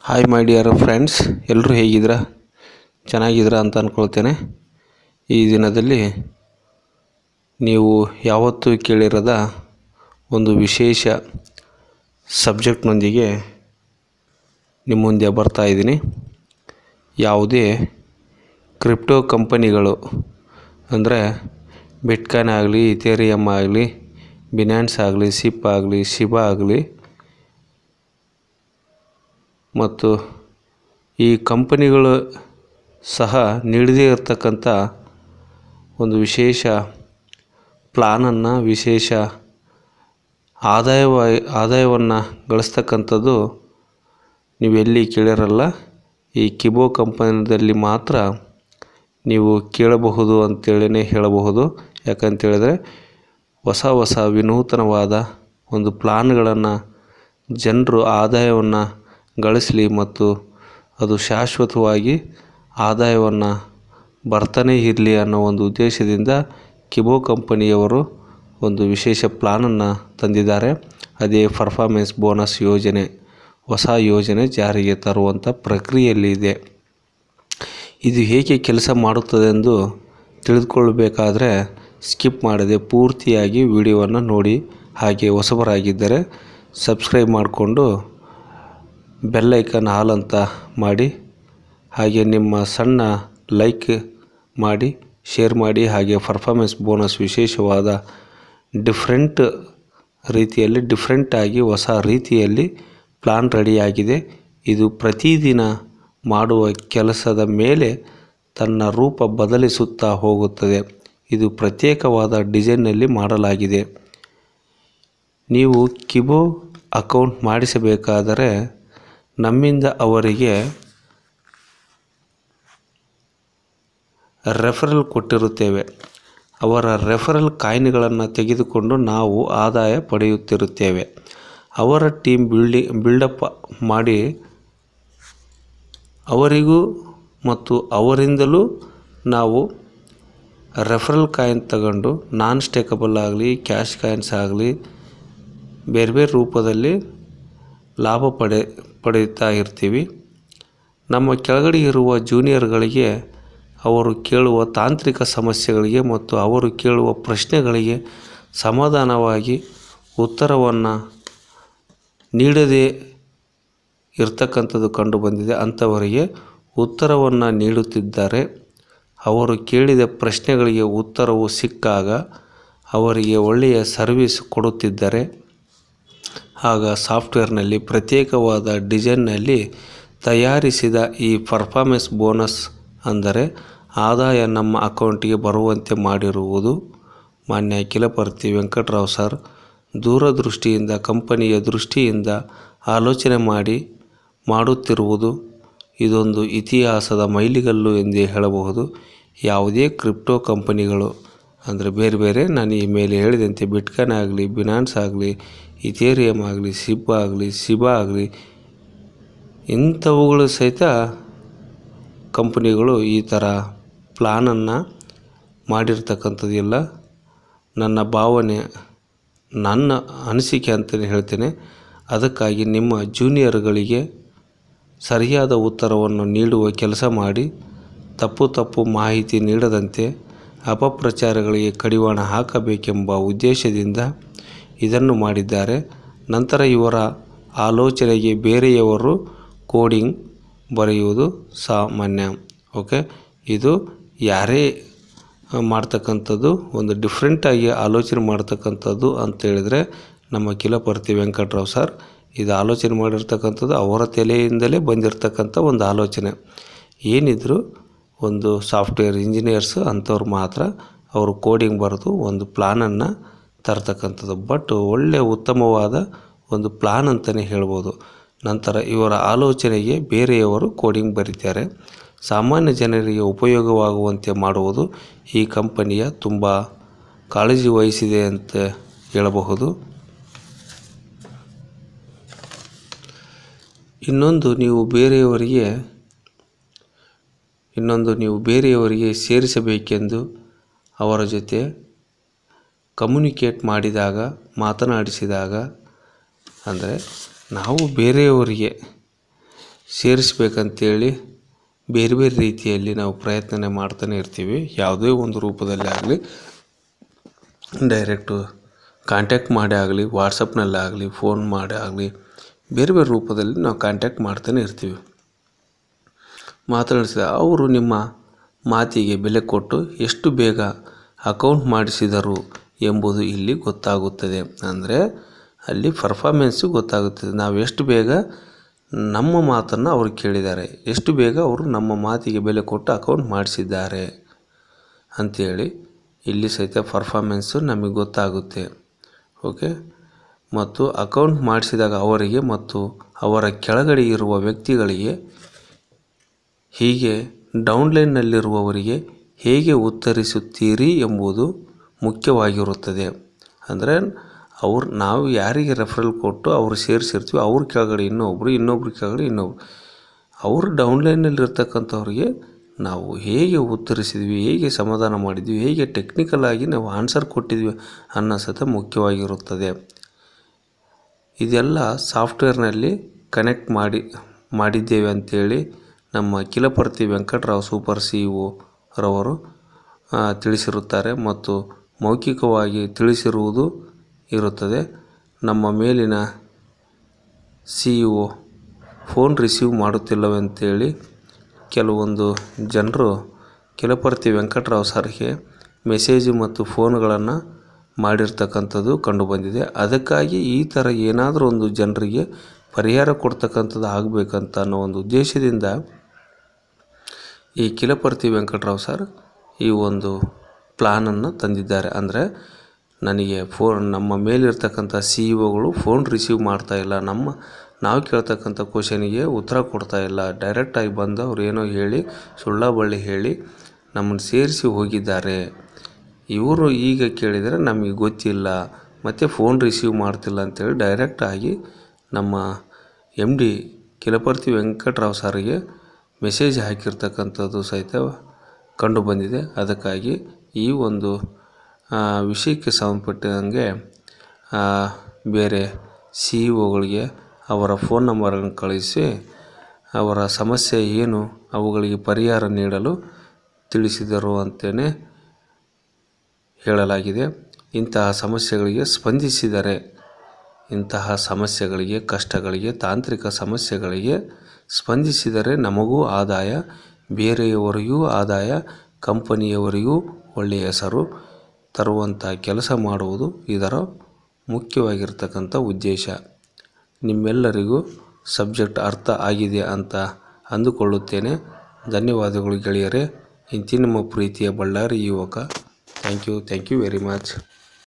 hi my dear friends ಎಲ್ಲರೂ ಹೇಗಿದ್ದೀರಾ ಚೆನ್ನಾಗಿದ್ದೀರಾ ಅಂತ ಅಂದ್ಕೊಳ್ತೇನೆ ಈ ದಿನದಲ್ಲಿ ನೀವು ಯಾವತ್ತೂ ಕೇಳಿರದ ಒಂದು ವಿಶೇಷ ಸಬ್ಜೆಕ್ಟ್ನೊಂದಿಗೆ ನಿಮ್ಮ ಮುಂದೆ ಬರ್ತಾ ಇದ್ದೀನಿ ಯಾವುದೇ ಕ್ರಿಪ್ಟೋ ಕಂಪನಿಗಳು ಅಂದರೆ ಬಿಟ್ಕಾಯ್ನ್ ಆಗಲಿ ಇಥೇರಿಯಮ್ ಆಗಲಿ ಬಿನ್ಯಾನ್ಸ್ ಆಗಲಿ ಸಿಪ್ ಆಗಲಿ ಶಿಬಾ ಆಗಲಿ ಮತ್ತು ಈ ಕಂಪನಿಗಳು ಸಹ ನೀಡದೇ ಇರತಕ್ಕಂಥ ಒಂದು ವಿಶೇಷ ಪ್ಲಾನನ್ನು ವಿಶೇಷ ಆದಾಯವ ಆದಾಯವನ್ನು ಗಳಿಸ್ತಕ್ಕಂಥದ್ದು ನೀವು ಎಲ್ಲಿ ಕೇಳಿರಲ್ಲ ಈ ಕಿಬೋ ಕಂಪನಿದಲ್ಲಿ ಮಾತ್ರ ನೀವು ಕೇಳಬಹುದು ಅಂತೇಳಿನೇ ಹೇಳಬಹುದು ಯಾಕಂತೇಳಿದರೆ ಹೊಸ ಹೊಸ ವಿನೂತನವಾದ ಒಂದು ಪ್ಲಾನ್ಗಳನ್ನು ಜನರು ಆದಾಯವನ್ನು ಗಳಿಸಲಿ ಮತ್ತು ಅದು ಶಾಶ್ವತವಾಗಿ ಆದಾಯವನ್ನು ಬರ್ತಾನೇ ಇರಲಿ ಅನ್ನೋ ಒಂದು ಉದ್ದೇಶದಿಂದ ಕಿಬೋ ಕಂಪನಿಯವರು ಒಂದು ವಿಶೇಷ ಪ್ಲಾನನ್ನು ತಂದಿದ್ದಾರೆ ಅದೇ ಪರ್ಫಾರ್ಮೆನ್ಸ್ ಬೋನಸ್ ಯೋಜನೆ ಹೊಸ ಯೋಜನೆ ಜಾರಿಗೆ ತರುವಂಥ ಪ್ರಕ್ರಿಯೆಯಲ್ಲಿದೆ ಇದು ಹೇಗೆ ಕೆಲಸ ಮಾಡುತ್ತದೆಂದು ತಿಳಿದುಕೊಳ್ಳಬೇಕಾದ್ರೆ ಸ್ಕಿಪ್ ಮಾಡದೆ ಪೂರ್ತಿಯಾಗಿ ವಿಡಿಯೋವನ್ನು ನೋಡಿ ಹಾಗೆ ಹೊಸಬರಾಗಿದ್ದರೆ ಸಬ್ಸ್ಕ್ರೈಬ್ ಮಾಡಿಕೊಂಡು ಬೆಲ್ಲೈಕನ್ ಹಾಲ್ ಅಂತ ಮಾಡಿ ಹಾಗೆ ನಿಮ್ಮ ಸಣ್ಣ ಲೈಕ್ ಮಾಡಿ ಶೇರ್ ಮಾಡಿ ಹಾಗೆ ಪರ್ಫಾರ್ಮೆನ್ಸ್ ಬೋನಸ್ ವಿಶೇಷವಾದ ಡಿಫ್ರೆಂಟ್ ರೀತಿಯಲ್ಲಿ ಡಿಫ್ರೆಂಟಾಗಿ ಹೊಸ ರೀತಿಯಲ್ಲಿ ಪ್ಲಾನ್ ರೆಡಿಯಾಗಿದೆ ಇದು ಪ್ರತಿದಿನ ಮಾಡುವ ಕೆಲಸದ ಮೇಲೆ ತನ್ನ ರೂಪ ಬದಲಿಸುತ್ತಾ ಹೋಗುತ್ತದೆ ಇದು ಪ್ರತ್ಯೇಕವಾದ ಡಿಸೈನ್ನಲ್ಲಿ ಮಾಡಲಾಗಿದೆ ನೀವು ಕಿಬೋ ಅಕೌಂಟ್ ಮಾಡಿಸಬೇಕಾದರೆ ನಮ್ಮಿಂದ ಅವರಿಗೆ ರೆಫರಲ್ ಕೊಟ್ಟಿರುತ್ತೇವೆ ಅವರ ರೆಫರಲ್ ಕಾಯಿನ್ಗಳನ್ನು ತೆಗೆದುಕೊಂಡು ನಾವು ಆದಾಯ ಪಡೆಯುತ್ತಿರುತ್ತೇವೆ ಅವರ ಟೀಮ್ ಬಿಲ್ಡಿ ಬಿಲ್ಡಪ್ ಮಾಡಿ ಅವರಿಗೂ ಮತ್ತು ಅವರಿಂದಲೂ ನಾವು ರೆಫರಲ್ ಕಾಯಿನ್ ತಗೊಂಡು ನಾನ್ ಸ್ಟೇಕಬಲ್ ಆಗಲಿ ಕ್ಯಾಶ್ ಕಾಯಿನ್ಸ್ ಆಗಲಿ ಬೇರೆ ಬೇರೆ ರೂಪದಲ್ಲಿ ಲಾಭ ಪಡೆ ಪಡೆಯುತ್ತಾ ಇರ್ತೀವಿ ನಮ್ಮ ಕೆಳಗಡೆ ಇರುವ ಜೂನಿಯರ್ಗಳಿಗೆ ಅವರು ಕೇಳುವ ತಾಂತ್ರಿಕ ಸಮಸ್ಯೆಗಳಿಗೆ ಮತ್ತು ಅವರು ಕೇಳುವ ಪ್ರಶ್ನೆಗಳಿಗೆ ಸಮಾಧಾನವಾಗಿ ಉತ್ತರವನ್ನು ನೀಡದೇ ಇರ್ತಕ್ಕಂಥದ್ದು ಕಂಡುಬಂದಿದೆ ಅಂಥವರಿಗೆ ಉತ್ತರವನ್ನು ನೀಡುತ್ತಿದ್ದಾರೆ ಅವರು ಕೇಳಿದ ಪ್ರಶ್ನೆಗಳಿಗೆ ಉತ್ತರವು ಸಿಕ್ಕಾಗ ಅವರಿಗೆ ಒಳ್ಳೆಯ ಸರ್ವಿಸ್ ಕೊಡುತ್ತಿದ್ದರೆ ಆಗ ಸಾಫ್ಟ್ವೇರ್ನಲ್ಲಿ ಪ್ರತ್ಯೇಕವಾದ ಡಿಸೈನ್ನಲ್ಲಿ ತಯಾರಿಸಿದ ಈ ಪರ್ಫಾರ್ಮೆನ್ಸ್ ಬೋನಸ್ ಅಂದರೆ ಆದಾಯ ನಮ್ಮ ಅಕೌಂಟಿಗೆ ಬರುವಂತೆ ಮಾಡಿರುವುದು ಮಾನ್ಯ ಅಖಿಲಪರ್ತಿ ವೆಂಕಟರಾವ್ ಸರ್ ದೂರದೃಷ್ಟಿಯಿಂದ ಕಂಪನಿಯ ದೃಷ್ಟಿಯಿಂದ ಆಲೋಚನೆ ಮಾಡಿ ಮಾಡುತ್ತಿರುವುದು ಇದೊಂದು ಇತಿಹಾಸದ ಮೈಲಿಗಲ್ಲು ಎಂದೇ ಹೇಳಬಹುದು ಯಾವುದೇ ಕ್ರಿಪ್ಟೋ ಕಂಪನಿಗಳು ಅಂದರೆ ಬೇರೆ ಬೇರೆ ನಾನು ಈ ಮೇಲೆ ಹೇಳಿದಂತೆ ಬಿಟ್ಕಾಯ್ನ್ ಆಗಲಿ ಬಿನಾನ್ಸ್ ಆಗಲಿ ಇಥೇರಿಯಮ್ ಆಗಲಿ ಸಿಬ್ ಆಗಲಿ ಸಿಬಾ ಆಗಲಿ ಇಂಥವುಗಳು ಸಹಿತ ಕಂಪನಿಗಳು ಈ ಥರ ಪ್ಲಾನನ್ನು ಮಾಡಿರ್ತಕ್ಕಂಥದ್ದಿಲ್ಲ ನನ್ನ ಭಾವನೆ ನನ್ನ ಅನಿಸಿಕೆ ಅಂತಲೇ ಹೇಳ್ತೇನೆ ಅದಕ್ಕಾಗಿ ನಿಮ್ಮ ಜೂನಿಯರ್ಗಳಿಗೆ ಸರಿಯಾದ ಉತ್ತರವನ್ನು ನೀಡುವ ಕೆಲಸ ಮಾಡಿ ತಪ್ಪು ತಪ್ಪು ಮಾಹಿತಿ ನೀಡದಂತೆ ಅಪಪ್ರಚಾರಗಳಿಗೆ ಕಡಿವಾಣ ಹಾಕಬೇಕೆಂಬ ಉದ್ದೇಶದಿಂದ ಇದನ್ನು ಮಾಡಿದ್ದಾರೆ ನಂತರ ಇವರ ಆಲೋಚನೆಗೆ ಬೇರೆಯವರು ಕೋಡಿಂಗ್ ಬರೆಯುವುದು ಸಾಮಾನ್ಯ ಓಕೆ ಇದು ಯಾರೇ ಮಾಡ್ತಕ್ಕಂಥದ್ದು ಒಂದು ಡಿಫ್ರೆಂಟಾಗಿ ಆಲೋಚನೆ ಮಾಡ್ತಕ್ಕಂಥದ್ದು ಅಂತೇಳಿದರೆ ನಮ್ಮ ಕಿಲಪರ್ತಿ ವೆಂಕಟರಾವ್ ಸರ್ ಇದು ಆಲೋಚನೆ ಮಾಡಿರ್ತಕ್ಕಂಥದ್ದು ಅವರ ತಲೆಯಿಂದಲೇ ಬಂದಿರತಕ್ಕಂಥ ಒಂದು ಆಲೋಚನೆ ಏನಿದ್ರು ಒಂದು ಸಾಫ್ಟ್ವೇರ್ ಇಂಜಿನಿಯರ್ಸ್ ಅಂಥವ್ರು ಮಾತ್ರ ಅವರು ಕೋಡಿಂಗ್ ಬರೆದು ಒಂದು ಪ್ಲಾನನ್ನು ತರ್ತಕ್ಕಂಥದ್ದು ಬಟ್ ಒಳ್ಳೆಯ ಉತ್ತಮವಾದ ಒಂದು ಪ್ಲಾನ್ ಅಂತಲೇ ಹೇಳ್ಬೋದು ನಂತರ ಇವರ ಆಲೋಚನೆಗೆ ಬೇರೆಯವರು ಕೋಡಿಂಗ್ ಬರೀತಾರೆ ಸಾಮಾನ್ಯ ಜನರಿಗೆ ಉಪಯೋಗವಾಗುವಂತೆ ಮಾಡುವುದು ಈ ಕಂಪನಿಯ ತುಂಬ ಕಾಳಜಿ ವಹಿಸಿದೆ ಅಂತ ಹೇಳಬಹುದು ಇನ್ನೊಂದು ನೀವು ಬೇರೆಯವರಿಗೆ ಇನ್ನೊಂದು ನೀವು ಬೇರೆಯವರಿಗೆ ಸೇರಿಸಬೇಕೆಂದು ಅವರ ಜೊತೆ ಕಮ್ಯುನಿಕೇಟ್ ಮಾಡಿದಾಗ ಮಾತನಾಡಿಸಿದಾಗ ಅಂದರೆ ನಾವು ಬೇರೆಯವರಿಗೆ ಸೇರಿಸ್ಬೇಕಂತೇಳಿ ಬೇರೆ ಬೇರೆ ರೀತಿಯಲ್ಲಿ ನಾವು ಪ್ರಯತ್ನ ಮಾಡ್ತಾನೆ ಇರ್ತೀವಿ ಯಾವುದೇ ಒಂದು ರೂಪದಲ್ಲಿ ಆಗಲಿ ಡೈರೆಕ್ಟು ಕಾಂಟ್ಯಾಕ್ಟ್ ಮಾಡಿ ಆಗಲಿ ವಾಟ್ಸಪ್ನಲ್ಲಿ ಆಗಲಿ ಫೋನ್ ಮಾಡಿ ಆಗಲಿ ಬೇರೆ ಬೇರೆ ರೂಪದಲ್ಲಿ ನಾವು ಕಾಂಟ್ಯಾಕ್ಟ್ ಮಾಡ್ತಾನೆ ಇರ್ತೀವಿ ಮಾತನಾಡಿಸಿದ ಅವರು ನಿಮ್ಮ ಮಾತಿಗೆ ಬೆಲೆ ಕೊಟ್ಟು ಎಷ್ಟು ಬೇಗ ಅಕೌಂಟ್ ಮಾಡಿಸಿದರು ಎಂಬುದು ಇಲ್ಲಿ ಗೊತ್ತಾಗುತ್ತದೆ ಅಂದರೆ ಅಲ್ಲಿ ಪರ್ಫಾರ್ಮೆನ್ಸು ಗೊತ್ತಾಗುತ್ತದೆ ನಾವು ಎಷ್ಟು ಬೇಗ ನಮ್ಮ ಮಾತನ್ನು ಅವರು ಕೇಳಿದ್ದಾರೆ ಎಷ್ಟು ಬೇಗ ಅವರು ನಮ್ಮ ಮಾತಿಗೆ ಬೆಲೆ ಕೊಟ್ಟು ಅಕೌಂಟ್ ಮಾಡಿಸಿದ್ದಾರೆ ಅಂಥೇಳಿ ಇಲ್ಲಿ ಸಹಿತ ಪರ್ಫಾರ್ಮೆನ್ಸು ನಮಗೆ ಗೊತ್ತಾಗುತ್ತೆ ಓಕೆ ಮತ್ತು ಅಕೌಂಟ್ ಮಾಡಿಸಿದಾಗ ಅವರಿಗೆ ಮತ್ತು ಅವರ ಕೆಳಗಡೆ ಇರುವ ವ್ಯಕ್ತಿಗಳಿಗೆ ಹೀಗೆ ಡೌನ್ಲೈನ್ನಲ್ಲಿರುವವರಿಗೆ ಹೇಗೆ ಉತ್ತರಿಸುತ್ತೀರಿ ಎಂಬುದು ಮುಖ್ಯವಾಗಿರುತ್ತದೆ ಅಂದರೆ ಅವ್ರು ನಾವು ಯಾರಿಗೆ ರೆಫರಲ್ ಕೊಟ್ಟು ಅವರು ಸೇರಿಸಿರ್ತೀವಿ ಅವ್ರ ಕೆಳಗಡೆ ಇನ್ನೊಬ್ಬರು ಇನ್ನೊಬ್ರ ಕೆಳಗಡೆ ಇನ್ನೊಬ್ರು ಅವರು ಡೌನ್ಲೈನಲ್ಲಿರ್ತಕ್ಕಂಥವ್ರಿಗೆ ನಾವು ಹೇಗೆ ಉತ್ತರಿಸಿದ್ವಿ ಹೇಗೆ ಸಮಾಧಾನ ಮಾಡಿದ್ವಿ ಹೇಗೆ ಟೆಕ್ನಿಕಲ್ ಆಗಿ ನಾವು ಆನ್ಸರ್ ಕೊಟ್ಟಿದ್ವಿ ಅನ್ನೋ ಸತ ಮುಖ್ಯವಾಗಿರುತ್ತದೆ ಇದೆಲ್ಲ ಸಾಫ್ಟ್ವೇರ್ನಲ್ಲಿ ಕನೆಕ್ಟ್ ಮಾಡಿ ಮಾಡಿದ್ದೇವೆ ಅಂಥೇಳಿ ನಮ್ಮ Kilaparthi Venkatarao super C E ರವರು ತಿಳಿಸಿರುತ್ತಾರೆ ಮತ್ತು ಮೌಖಿಕವಾಗಿ ತಿಳಿಸಿರುವುದು ಇರುತ್ತದೆ ನಮ್ಮ ಮೇಲಿನ C E O phone receive ಮಾಡುತ್ತಿಲ್ಲವೆಂತೇಳಿ ಕೆಲವೊಂದು ಜನರು ಕಿಲಪರ್ತಿ ವೆಂಕಟರಾವ್ ಸರ್ಗೆ ಮೆಸೇಜು ಮತ್ತು ಫೋನ್ಗಳನ್ನು ಮಾಡಿರ್ತಕ್ಕಂಥದ್ದು ಕಂಡುಬಂದಿದೆ ಅದಕ್ಕಾಗಿ ಈ ಥರ ಏನಾದರೂ ಒಂದು ಜನರಿಗೆ ಪರಿಹಾರ ಕೊಡ್ತಕ್ಕಂಥದ್ದು ಆಗಬೇಕಂತ ಅನ್ನೋ ಒಂದು ಉದ್ದೇಶದಿಂದ ಈ ಕಿಲಪರ್ತಿ ವೆಂಕಟರಾವ್ ಸರ್ ಈ ಒಂದು ಪ್ಲಾನನ್ನು ತಂದಿದ್ದಾರೆ ಅಂದರೆ ನನಗೆ ಫೋನ್ ನಮ್ಮ ಮೇಲಿರ್ತಕ್ಕಂಥ ಸಿ ಇ ಒಗಳು ಫೋನ್ ರಿಸೀವ್ ಮಾಡ್ತಾ ಇಲ್ಲ ನಮ್ಮ ನಾವು ಕೇಳ್ತಕ್ಕಂಥ ಕ್ವಶನಿಗೆ ಉತ್ತರ ಕೊಡ್ತಾ ಇಲ್ಲ ಡೈರೆಕ್ಟಾಗಿ ಬಂದು ಅವ್ರು ಏನೋ ಹೇಳಿ ಸುಳ್ಳ ಬಳ್ಳಿ ಹೇಳಿ ನಮ್ಮನ್ನು ಸೇರಿಸಿ ಹೋಗಿದ್ದಾರೆ ಇವರು ಈಗ ಕೇಳಿದರೆ ನಮಗೆ ಗೊತ್ತಿಲ್ಲ ಮತ್ತು ಫೋನ್ ರಿಸೀವ್ ಮಾಡ್ತಿಲ್ಲ ಅಂತೇಳಿ ಡೈರೆಕ್ಟಾಗಿ ನಮ್ಮ ಎಮ್ ಡಿ ಕಿಲಪರ್ತಿ ವೆಂಕಟರಾವ್ ಸಾರಿಗೆ ಮೆಸೇಜ್ ಹಾಕಿರ್ತಕ್ಕಂಥದ್ದು ಸಹಿತ ಕಂಡುಬಂದಿದೆ ಅದಕ್ಕಾಗಿ ಈ ಒಂದು ವಿಷಯಕ್ಕೆ ಸಂಬಂಧಪಟ್ಟಂಗೆ ಬೇರೆ ಸಿ ಇ ಒಗಳಿಗೆ ಅವರ ಫೋನ್ ನಂಬರನ್ನು ಕಳಿಸಿ ಅವರ ಸಮಸ್ಯೆ ಏನು ಅವುಗಳಿಗೆ ಪರಿಹಾರ ನೀಡಲು ತಿಳಿಸಿದರು ಅಂತಲೇ ಹೇಳಲಾಗಿದೆ ಇಂತಹ ಸಮಸ್ಯೆಗಳಿಗೆ ಸ್ಪಂದಿಸಿದರೆ ಇಂತಹ ಸಮಸ್ಯೆಗಳಿಗೆ ಕಷ್ಟಗಳಿಗೆ ತಾಂತ್ರಿಕ ಸಮಸ್ಯೆಗಳಿಗೆ ಸ್ಪಂದಿಸಿದರೆ ನಮಗೂ ಆದಾಯ ಬೇರೆಯವರಿಗೂ ಆದಾಯ ಕಂಪನಿಯವರಿಗೂ ಒಳ್ಳೆಯ ಹೆಸರು ತರುವಂಥ ಕೆಲಸ ಮಾಡುವುದು ಇದರ ಮುಖ್ಯವಾಗಿರ್ತಕ್ಕಂಥ ಉದ್ದೇಶ ನಿಮ್ಮೆಲ್ಲರಿಗೂ ಸಬ್ಜೆಕ್ಟ್ ಅರ್ಥ ಆಗಿದೆ ಅಂತ ಅಂದುಕೊಳ್ಳುತ್ತೇನೆ ಧನ್ಯವಾದಗಳು ಗೆಳೆಯರೇ ಇಂತಿ ನಿಮ್ಮ ಪ್ರೀತಿಯ ಬಳ್ಳಾರಿ ಯುವಕ thank you thank you very much